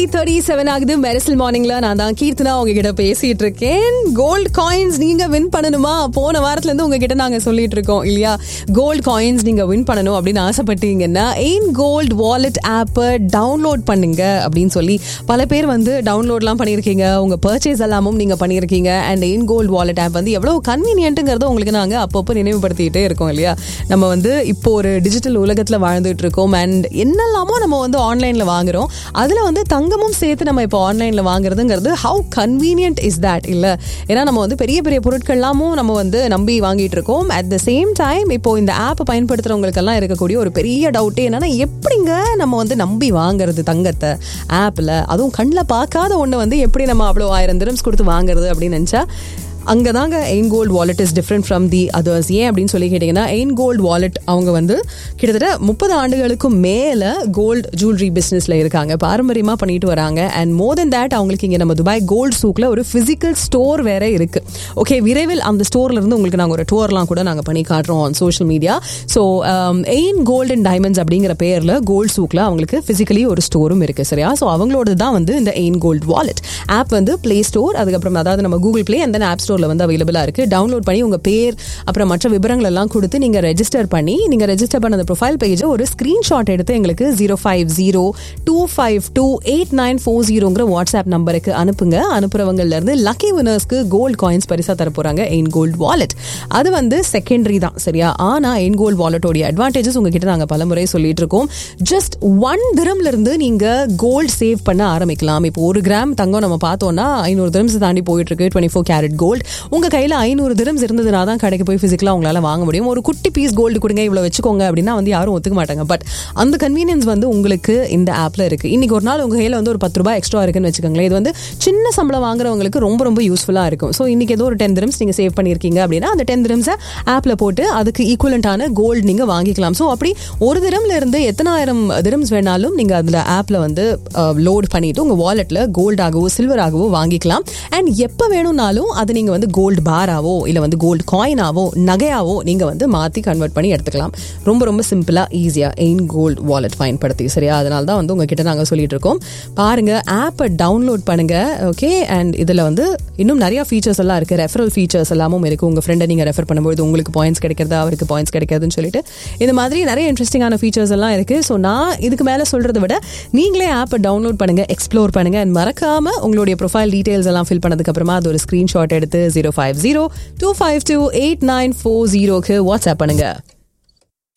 eight thirty seven ஆகுது மெரிசல் மார்னிங்ல நான் தான் கீர்த்தனா உங்ககிட்ட பேசிட்டு இருக்கேன் கோல்ட் காயின்ஸ் நீங்க வின் பண்ணணுமா போன வாரத்துல இருந்து உங்ககிட்ட நாங்க சொல்லிட்டு இருக்கோம் இல்லையா கோல்ட் காயின்ஸ் நீங்க வின் பண்ணணும் அப்படின்னு ஆசைப்பட்டீங்கன்னா எயின் கோல்ட் வாலெட் ஆப்பை டவுன்லோட் பண்ணுங்க அப்படின்னு சொல்லி பல பேர் வந்து டவுன்லோட்லாம் பண்ணியிருக்கீங்க உங்க பர்ச்சேஸ் எல்லாமும் நீங்க பண்ணியிருக்கீங்க and Ain gold wallet app வந்து எவ்வளவு கன்வீனியன்ட்டுங்கிறத உங்களுக்கு நாங்க அப்பப்போ நினைவுபடுத்திட்டே இருக்கோம் இல்லையா நம்ம வந்து இப்போ ஒரு டிஜிட்டல் உலகத்துல வாழ்ந்துட்டு இருக்கோம் அண்ட் என்னெல்லாமோ நம்ம வந்து ஆன்லைன்ல வாங்குறோம் அதுல வந்து தங்கமும் சேர்த்து நம்ம இப்போ ஆன்லைன்ல வாங்குறதுங்கிறது ஹவு கன்வீனியன்ட் இஸ் தட் இல்ல ஏன்னா நம்ம வந்து பெரிய பெரிய பொருட்கள்லாமும் நம்ம வந்து நம்பி வாங்கிட்டு இருக்கோம் அட் த சேம் டைம் இப்போ இந்த ஆப் பயன்படுத்துறவங்களுக்கெல்லாம் இருக்கக்கூடிய ஒரு பெரிய டவுட்டே என்னன்னா எப்படிங்க நம்ம வந்து நம்பி வாங்குறது தங்கத்தை ஆப்ல அதுவும் கண்ணில் பார்க்காத ஒன்று வந்து எப்படி நம்ம அவ்வளோ ஆயிரம் திரம்ஸ் கொடுத்து வாங்குறது அப்படின்னு நினச்சா அங்கே தாங்க Ain gold wallet is different from the others ஏன் அப்படின்னு சொல்லி கேட்டிங்கன்னா எயின் கோல்டு வாலெட் அவங்க வந்து கிட்டத்தட்ட முப்பது ஆண்டுகளுக்கும் மேலே கோல்டு ஜுவல்லரி பிஸ்னஸில் இருக்காங்க பாரம்பரியமாக பண்ணிட்டு வராங்க அண்ட் மோர் தென் தேட் அவங்களுக்கு இங்கே நம்ம துபாய் கோல்டு சூக்கில் ஒரு ஃபிசிக்கல் ஸ்டோர் வேற இருக்கு ஓகே விரைவில் அந்த ஸ்டோர்ல இருந்து உங்களுக்கு நாங்கள் ஒரு டூர்லாம் கூட நாங்கள் பண்ணி காட்டுறோம் on social media so Ain gold and diamonds அப்படிங்கிற பேரில் கோல்டு சூக்கில் அவங்களுக்கு ஃபிசிக்கலி ஒரு ஸ்டோரும் இருக்கு சரியா ஸோ அவங்களோட தான் வந்து இந்த எயின் கோல்டு வாலெட் ஆப் வந்து பிளே ஸ்டோர் அதுக்கப்புறம் அதாவது நம்ம கூகுள் பிளே அந்த ஆப் ஸ்டோரில் வந்து அவைலபிளாக இருக்குது டவுன்லோட் பண்ணி உங்கள் பேர் அப்புறம் மற்ற விவரங்கள் எல்லாம் கொடுத்து நீங்கள் ரெஜிஸ்டர் பண்ணி நீங்கள் ரெஜிஸ்டர் பண்ண அந்த ப்ரொஃபைல் பேஜை ஒரு ஸ்க்ரீன்ஷாட் எடுத்து எங்களுக்கு zero five zero two five two eight nine four ஜீரோங்கிற வாட்ஸ்அப் நம்பருக்கு அனுப்புங்க அனுப்புறவங்கலேருந்து லக்கி வினர்ஸ்க்கு கோல்டு காயின்ஸ் பரிசாக தர போகிறாங்க எயின் கோல்டு வாலெட் அது வந்து செகண்டரி தான் சரியா ஆனால் எயின் கோல்டு வாலெட்டோடைய அட்வான்டேஜஸ் உங்ககிட்ட நாங்கள் பலமுறை சொல்லிட்டு இருக்கோம் ஜஸ்ட் ஒன் திரம்ல இருந்து நீங்கள் கோல்டு சேவ் பண்ண ஆரம்பிக்கலாம் இப்போ ஒரு கிராம் தங்கம் நம்ம பார்த்தோம்னா ஐநூறு திரம்ஸ் தாண்டி போயிட்டு இருக்கு டுவெண்ட்டி ஃபோர் கேரட் கோல்டு உங்க கையில ஐநூறு திரம்ஸ் இருந்ததுனா தான் கடைக்கு போய் பிசிக்கலா உங்களால வாங்க முடியும் ஒரு குட்டி பீஸ் கோல்டு கொடுங்க இவ்வளவு வச்சுக்கோங்க அப்படின்னா வந்து யாரும் ஒத்துக்க மாட்டாங்க பட் அந்த கன்வீனியன்ஸ் வந்து உங்களுக்கு இந்த ஆப்ல இருக்கு இன்னைக்கு ஒரு நாள் உங்க கையில வந்து ஒரு பத்து ரூபாய் எக்ஸ்ட்ரா இருக்குன்னு வச்சுக்கோங்களேன் இது வந்து சின்ன சம்பளம் வாங்குறவங்களுக்கு ரொம்ப ரொம்ப யூஸ்ஃபுல்லா இருக்கும் ஸோ இன்னைக்கு ஏதோ ஒரு டென் திரம்ஸ் நீங்க சேவ் பண்ணிருக்கீங்க அப்படின்னா அந்த டென் திரம்ஸை ஆப்ல போட்டு அதுக்கு ஈக்குவலண்டான கோல்டு நீங்க வாங்கிக்கலாம் ஸோ அப்படி ஒரு திரம்ல இருந்து எத்தனாயிரம் திரம்ஸ் வேணாலும் நீங்க அதுல ஆப்ல வந்து லோட் பண்ணிட்டு உங்க வாலெட்ல கோல்டாகவோ சில்வராகவோ வாங்கிக்கலாம் அண்ட் எப்போ வேணும்னாலும் அது நீங்க வந்து கோல்டு பாராவோ இல்லை வந்து கோல்டு காயினாவோ நகையாவோ நீங்கள் வந்து மாற்றி கன்வெர்ட் பண்ணி எடுத்துக்கலாம் ரொம்ப ரொம்ப சிம்பிளாக ஈஸியாக எயின் கோல்டு வாலெட் பயன்படுத்தி சரியா அதனால தான் வந்து உங்ககிட்ட நாங்கள் சொல்லிட்டு இருக்கோம் பாருங்க ஆப்பை டவுன்லோட் பண்ணுங்க ஓகே அண்ட் இதில் வந்து இன்னும் நிறைய ஃபீச்சர்ஸ் எல்லாம் இருக்குது ரெஃபரல் ஃபீச்சர்ஸ் எல்லாமும் இருக்குது உங்கள் ஃப்ரெண்டை நீங்கள் ரெஃபர் பண்ணும்போது உங்களுக்கு பாயிண்ட்ஸ் கிடைக்கிறதா அவருக்கு பாயிண்ட்ஸ் கிடைக்காதுன்னு சொல்லிட்டு இந்த மாதிரி நிறைய இன்ட்ரெஸ்டிங்கான ஃபீச்சர்ஸ் எல்லாம் இருக்குது ஸோ நான் இதுக்கு மேலே சொல்கிறத விட நீங்களே ஆப்பை டவுன்லோட் பண்ணுங்கள் எக்ஸ்ப்ளோர் பண்ணுங்கள் அண்ட் மறக்காமல் உங்களுடைய ப்ரொஃபைல் டீட்டெயில்ஸ் எல்லாம் ஃபில் பண்ணதுக்கப்புறமா அது ஒரு ஸ்க்ரீன்ஷாட் எடுத்து zero five zero two five two eight nine four ஜீரோக்கு வாட்ஸ்அப் பண்ணுங்க